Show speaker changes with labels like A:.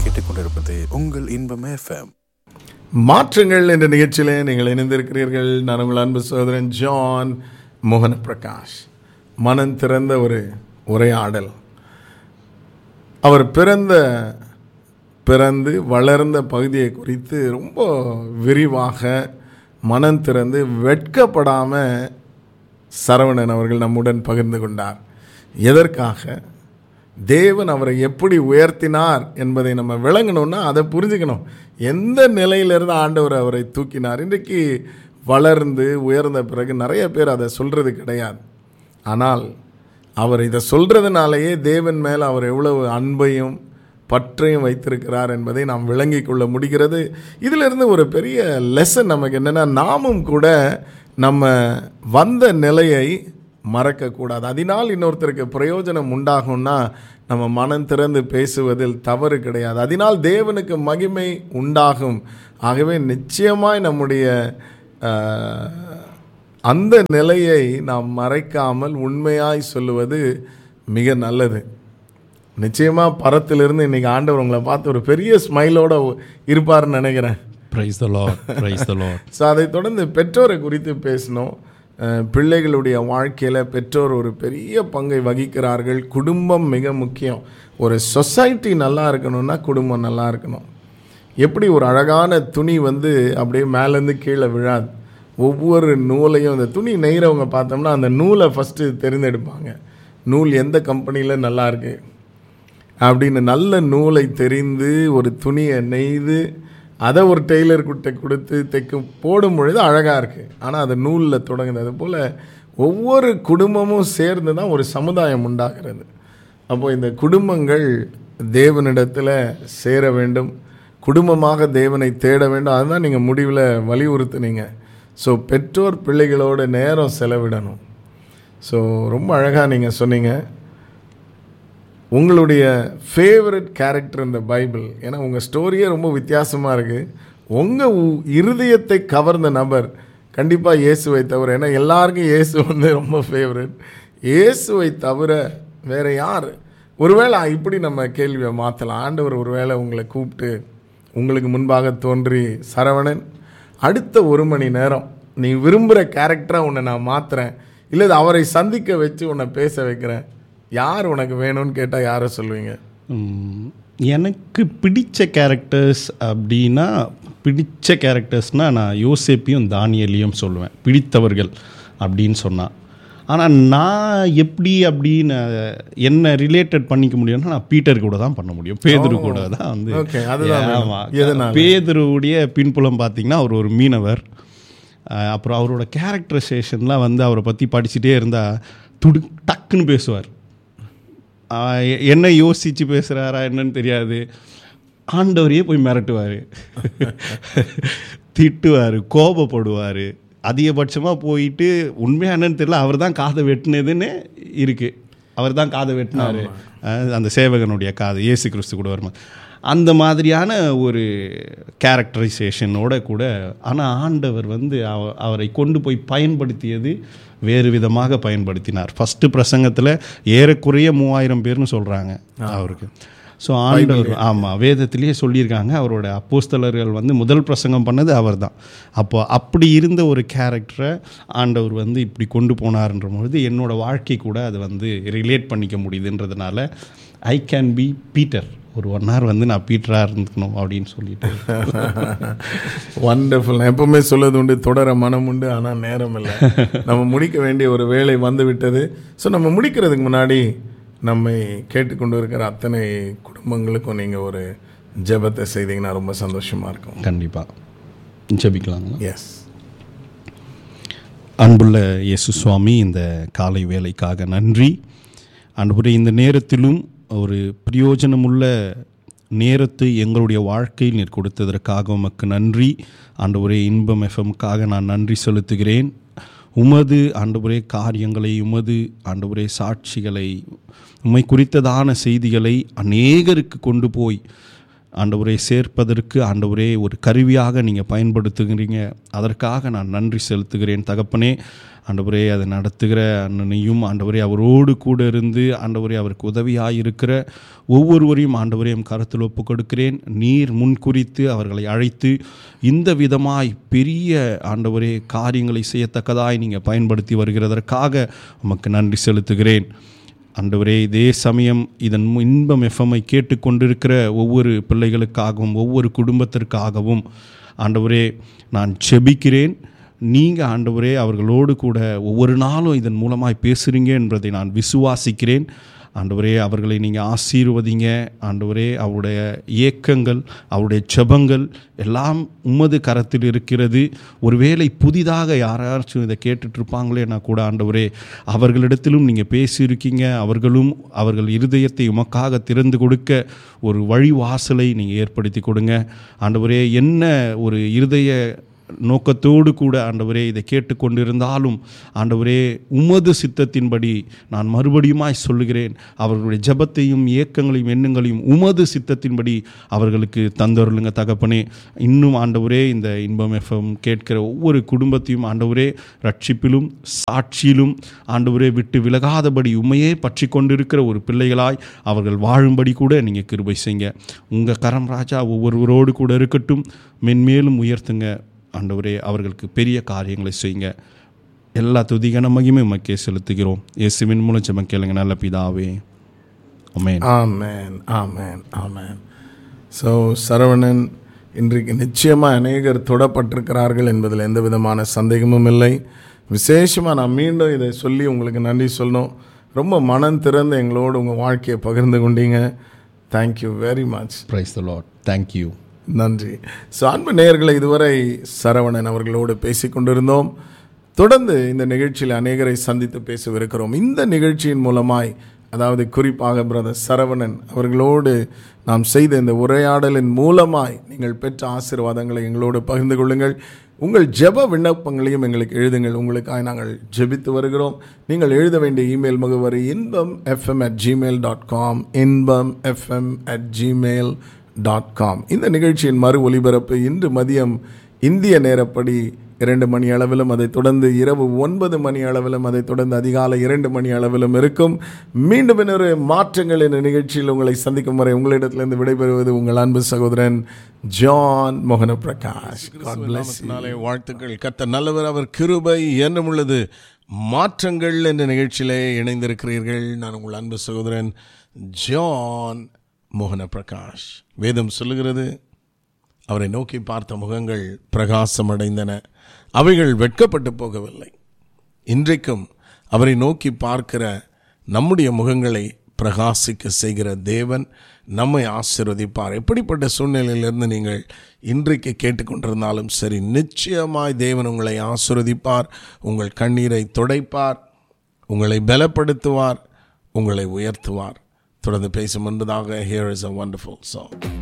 A: கேட்டுக்கொண்டிருப்பது உங்கள் இன்பம் எஃப்எம்
B: மாற்றங்கள் என்ற நிகழ்ச்சியிலே நீங்கள் இணைந்திருக்கிறீர்கள் நான் உங்கள் அன்பு சகோதரன் ஜான் மோகன பிரகாஷ் மனம் திறந்த ஒரு உரையாடல் அவர் பிறந்த பிறந்து வளர்ந்த பகுதியை குறித்து ரொம்ப விரிவாக மனம் திறந்து வெட்கப்படாமல் சரவணன் அவர்கள் நம்முடன் பகிர்ந்து கொண்டார் எதற்காக தேவன் அவரை எப்படி உயர்த்தினார் என்பதை நம்ம விளங்கணும்னா அதை புரிஞ்சுக்கணும் எந்த நிலையிலிருந்து ஆண்டவர் அவரை தூக்கினார் இன்றைக்கு வளர்ந்து உயர்ந்த பிறகு நிறைய பேர் அதை சொல்கிறது கிடையாது ஆனால் அவர் இதை சொல்கிறதுனாலேயே தேவன் மேல் அவர் எவ்வளவு அன்பையும் பற்றையும் வைத்திருக்கிறார் என்பதை நாம் விளங்கிக் கொள்ள முடிகிறது இதிலிருந்து ஒரு பெரிய லெசன் நமக்கு என்னென்னா நாமும் கூட நம்ம வந்த நிலையை மறக்கக்கூடாது அதனால் இன்னொருத்தருக்கு பிரயோஜனம் உண்டாகும்னா நம்ம மனம் திறந்து பேசுவதில் தவறு கிடையாது அதனால் தேவனுக்கு மகிமை உண்டாகும் ஆகவே நிச்சயமாய் நம்முடைய ஆஹ், அந்த நிலையை நாம் மறைக்காமல் உண்மையாய் சொல்லுவது மிக நல்லது நிச்சயமாக பரத்திலிருந்து இன்னைக்கு ஆண்டவர் உங்களை பார்த்து ஒரு பெரிய ஸ்மைலோட இருப்பார்னு நினைக்கிறேன்
C: praise the Lord praise the Lord
B: so அதை தொடர்ந்து பெற்றோரை குறித்து பேசணும் அஹ், பிள்ளைகளுடைய வாழ்க்கையில் பெற்றோர் ஒரு பெரிய பங்கை வகிக்கிறார்கள் குடும்பம் மிக முக்கியம் ஒரு சொசைட்டி நல்லா இருக்கணும்னா குடும்பம் நல்லா இருக்கணும் எப்படி ஒரு அழகான துணி வந்து அப்படியே மேலேருந்து கீழே விழாது ஒவ்வொரு நூலையும் அந்த துணி நெய்கிறவங்க பார்த்தோம்னா அந்த நூலை ஃபஸ்ட்டு தேர்ந்தெடுப்பாங்க நூல் எந்த கம்பெனியில் நல்லா இருக்கு அப்படின்னு நல்ல நூலை தெரிந்து ஒரு துணியை நெய்து அதை ஒரு டெய்லர்கிட்ட கொடுத்து தைக்கும் போடும் பொழுது அழகாக இருக்குது ஆனால் அது நூலில் தொடங்குது அது போல் ஒவ்வொரு குடும்பமும் சேர்ந்து தான் ஒரு சமுதாயம் உண்டாகிறது அப்போது இந்த குடும்பங்கள் தேவனிடத்தில் சேர வேண்டும் குடும்பமாக தேவனை தேட வேண்டும் அதுதான் நீங்கள் முடிவில் வலியுறுத்துனீங்க ஸோ பெற்றோர் பிள்ளைகளோட நேரம் செலவிடணும் ஸோ ரொம்ப அழகாக நீங்கள் சொன்னீங்க உங்களுடைய ஃபேவரட் கேரக்டர் இந்த பைபிள் ஏன்னா உங்கள் ஸ்டோரியே ரொம்ப வித்தியாசமாக இருக்குது உங்கள் இருதயத்தை கவர்ந்த நபர் கண்டிப்பாக இயேசுவை தவிர ஏன்னா எல்லாருக்கும் இயேசு வந்து ரொம்ப ஃபேவரட் இயேசுவை தவிர வேறு யார் ஒருவேளை இப்படி நம்ம கேள்வியை மாற்றலாம் ஆண்டவர் ஒருவேளை உங்களை கூப்பிட்டு உங்களுக்கு முன்பாக தோன்றி சரவணன் அடுத்த ஒரு மணி நேரம் நீ விரும்புகிற கேரக்டராக உன்னை நான் மாற்றுறேன் இல்லை இது அவரை சந்திக்க வச்சு உன்னை பேச வைக்கிறேன் யார் உனக்கு வேணும்னு கேட்டால் யாரை சொல்லுவீங்க
C: உம், எனக்கு பிடிச்ச கேரக்டர்ஸ் அப்படின்னா பிடிச்ச கேரக்டர்ஸ்னால் நான் யோசேப்பையும் தானியலையும் சொல்லுவேன் பிடித்தவர்கள் அப்படின்னு சொன்னால் ஆனால் நான் எப்படி அப்படின்னு என்ன ரிலேட்டட் பண்ணிக்க முடியும்னா நான் பீட்டர் கூட தான் பண்ண முடியும் பேதுரு கூட தான் வந்து
B: Okay, அதுதான் வேணும்.
C: ஆமா.
B: எதனால?
C: பேதுருவுடைய பின்புலம் பார்த்தீங்கன்னா அவர் ஒரு மீனவர் அஹ் அப்புறம் அவரோட கேரக்டரைசேஷன்லாம் வந்து அவரை பற்றி படிச்சுட்டே இருந்தால் துடு டக்குன்னு பேசுவார் ஆஹ் எ- என்ன யோசித்து பேசுகிறாரா என்னன்னு தெரியாது ஆண்டவரையே போய் மிரட்டுவார் திட்டுவார் கோபப்படுவார் அதிகபட்சமாக போயிட்டு உண்மையா என்னன்னு தெரியல அவர் தான் காதை வெட்டினதுன்னு இருக்குது அவர் தான் காதை வெட்டினார் அந்த சேவகனுடைய காது இயேசு கிறிஸ்து கூட வருமா அந்த மாதிரியான ஒரு கேரக்டரைசேஷனோட கூட ஆனால் ஆண்டவர் வந்து அவ- அவரை கொண்டு போய் பயன்படுத்தியது வேறு விதமாக பயன்படுத்தினார் ஃபஸ்ட்டு பிரசங்கத்தில் ஏறக்குறைய மூவாயிரம் பேர்னு சொல்கிறாங்க அவருக்கு ஸோ ஆண்டவர் ஆமாம் வேதத்திலேயே சொல்லியிருக்காங்க அவரோட அப்போஸ்தலர்கள் வந்து முதல் பிரசங்கம் பண்ணது அவர் தான் அப்போ அப்படி இருந்த ஒரு கேரக்டரை ஆண்டவர் வந்து இப்படி கொண்டு போனார்ன்ற பொழுது என்னோட வாழ்க்கை கூட அதை வந்து ரிலேட் பண்ணிக்க முடியுதுன்றதுனால ஐ கேன் பி பீட்டர் ஒரு ஒன் ஹவர் வந்து நான் பீட்டராக இருந்துக்கணும் அப்படின்னு சொல்லிட்டு
B: வண்டர்ஃபுல் நான் எப்பவுமே சொல்வது உண்டு தொடர மனம் உண்டு ஆனால் நேரம் இல்லை நம்ம முடிக்க வேண்டிய ஒரு வேலை வந்து விட்டது ஸோ நம்ம முடிக்கிறதுக்கு முன்னாடி நம்மை கேட்டுக்கொண்டு இருக்கிற அத்தனை குடும்பங்களுக்கும் நீங்கள் ஒரு ஜெபத்தை செய்தீங்கன்னா ரொம்ப சந்தோஷமாக இருக்கும்
C: கண்டிப்பாக ஜெபிக்கலாங்களா
B: எஸ்
C: அன்புள்ள இயேசு சுவாமி இந்த காலை வேலைக்காக நன்றி அன்புடைய இந்த நேரத்திலும் ஒரு பிரயோஜனமுள்ள நேரத்தை எங்களுடைய வாழ்க்கையில் நீர் கொடுத்ததற்காக உமக்கு நன்றி ஆண்டவரே இன்பம் எஃப்எம்க்காக நான் நன்றி செலுத்துகிறேன் உமது ஆண்டவரே காரியங்களை உமது ஆண்டவரே சாட்சிகளை உம்மை குறித்ததான செய்திகளை அநேகருக்கு கொண்டு போய் ஆண்டவரை சேர்ப்பதற்கு ஆண்டவரே ஒரு கருவியாக நீங்கள் பயன்படுத்துகிறீங்க அதற்காக நான் நன்றி செலுத்துகிறேன் தகப்பனே ஆண்டவரே அதை நடத்துகிற அண்ணனையும் ஆண்டவரே அவரோடு கூட இருந்து ஆண்டவரே அவருக்கு உதவியாக இருக்கிற ஒவ்வொருவரையும் ஆண்டவரே எம் கருத்தில் ஒப்பு கொடுக்கிறேன் நீர் முன்குறித்து அவர்களை அழைத்து இந்த விதமாய் பெரிய ஆண்டவரே காரியங்களை செய்யத்தக்கதாய் நீங்கள் பயன்படுத்தி வருகிறதற்காக உமக்கு நன்றி செலுத்துகிறேன் ஆண்டவரே இதே சமயம் இதன் மு- இன்பம் எஃப்எம்ஐ கேட்டுக்கொண்டிருக்கிற ஒவ்வொரு பிள்ளைகளுக்காகவும் ஒவ்வொரு குடும்பத்திற்காகவும் ஆண்டவரே நான் செபிக்கிறேன் நீங்கள் ஆண்டவரே அவர்களோடு கூட ஒவ்வொரு நாளும் இதன் மூலமாய் பேசுகிறீங்க என்பதை நான் விசுவாசிக்கிறேன் ஆண்டவரே அவர்களை நீங்கள் ஆசீர்வதிங்க ஆண்டவரே அவருடைய இயக்கங்கள் அவருடைய ஜெபங்கள் எல்லாம் உமது கரத்தில் இருக்கிறது ஒருவேளை புதிதாக யாராச்சும் இதை கேட்டுட்டு இருப்பாங்களேனா கூட ஆண்டவரே அவர்களிடத்திலும் நீங்கள் பேசியிருக்கீங்க அவர்களும் அவர்கள் இருதயத்தை உமக்காக திறந்து கொடுக்க ஒரு வழி வாசலை நீங்கள் ஏற்படுத்தி கொடுங்க ஆண்டவரே என்ன ஒரு இருதய நோக்கத்தோடு கூட ஆண்டவரே இதை கேட்டுக்கொண்டிருந்தாலும் ஆண்டவரே உமது சித்தத்தின்படி நான் மறுபடியுமாய் சொல்லுகிறேன் அவர்களுடைய ஜெபத்தையும் இயக்கங்களையும் எண்ணங்களையும் உமது சித்தத்தின்படி அவர்களுக்கு தந்தருளுங்க தகப்பனே இன்னும் ஆண்டவரே இந்த இன்பம் எஃப்எம் கேட்கிற ஒவ்வொரு குடும்பத்தையும் ஆண்டவரே ரட்சிப்பிலும் சாட்சியிலும் ஆண்டவரே விட்டு விலகாதபடி உண்மையே பற்றி கொண்டிருக்கிற ஒரு பிள்ளைகளாய் அவர்கள் வாழும்படி கூட நீங்கள் கிருபை செய்யுங்க உங்கள் கரம் ராஜா ஒவ்வொருவரோடு கூட இருக்கட்டும் மென்மேலும் உயர்த்துங்க ஆண்டவரே அவர்களுக்கு பெரிய காரியங்களை செய்யுங்க எல்லா துதிகன மகிமை உமக்கே செலுத்துகிறோம் இயேசுவின் மூலம் ஜெபம் கேளுங்க நல்ல பிதாவே அமேன்
B: ஆமேன் ஆமேன் ஆமேன் ஸோ சரவணன் இன்றைக்கு நிச்சயமாக அநேகர் தொடப்பட்டிருக்கிறார்கள் என்பதில் எந்த விதமான சந்தேகமும் இல்லை விசேஷமாக நான் மீண்டும் இதை சொல்லி உங்களுக்கு நன்றி சொல்லணும் ரொம்ப மனம் திறந்து எங்களோடு உங்கள் வாழ்க்கையை பகிர்ந்து கொண்டீங்க thank you very much
C: praise the Lord thank you
B: நன்றி ஸோ அன்பு நேயர்களை இதுவரை சரவணன் அவர்களோடு பேசிக் கொண்டிருந்தோம் தொடர்ந்து இந்த நிகழ்ச்சியில் அநேகரை சந்தித்து பேசவிருக்கிறோம் இந்த நிகழ்ச்சியின் மூலமாய் அதாவது குறிப்பாக பிரதர் சரவணன் அவர்களோடு நாம் செய்த இந்த உரையாடலின் மூலமாய் நீங்கள் பெற்ற ஆசீர்வாதங்களை எங்களோடு பகிர்ந்து கொள்ளுங்கள் உங்கள் ஜெப விண்ணப்பங்களையும் எங்களுக்கு எழுதுங்கள் உங்களுக்காக நாங்கள் ஜெபித்து வருகிறோம் நீங்கள் எழுத வேண்டிய இமெயில் முகவரி Inbam FM at Gmail dot com Inbam FM at Gmail dot com இந்த நிகழ்ச்சியின் மறு ஒலிபரப்பு இன்று மதியம் இந்திய நேரப்படி இரண்டு மணி அளவிலும் அதைத் தொடர்ந்து இரவு ஒன்பது மணி அளவிலும் அதைத் தொடர்ந்து அதிகாலை இரண்டு மணி அளவிலும் இருக்கும் மீண்டும் இன்னொரு மாற்றங்கள் என்ற நிகழ்ச்சியில் உங்களை சந்திக்கும் வரை உங்களிடத்திலிருந்து விடைபெறுவது உங்கள் அன்பு சகோதரன் ஜான் மோகன பிரகாஷ் God bless you.
D: நாளை வாழ்த்துக்கள் கத்த நல்லவர் அவர் கிருபை என்னும் உள்ளது மாற்றங்கள் என்ற நிகழ்ச்சியிலே இணைந்திருக்கிறீர்கள் நான் உங்கள் அன்பு சகோதரன் ஜான் மோகன பிரகாஷ் வேதம் சொல்லுகிறது அவரை நோக்கி பார்த்த முகங்கள் பிரகாசமடைந்தன அவைகள் வெட்கப்பட்டு போகவில்லை இன்றைக்கும் அவரை நோக்கி பார்க்கிற நம்முடைய முகங்களை பிரகாசிக்க செய்கிற தேவன் நம்மை ஆசீர்வதிப்பார் எப்படிப்பட்ட சூழ்நிலையிலிருந்து நீங்கள் இன்றைக்கு கேட்டுக்கொண்டிருந்தாலும் சரி நிச்சயமாய் தேவன் உங்களை ஆசீர்வதிப்பார் உங்கள் கண்ணீரை துடைப்பார் உங்களை பலப்படுத்துவார் உங்களை உயர்த்துவார் தொடர்ந்து பேசும் முன்பதாக here is a wonderful song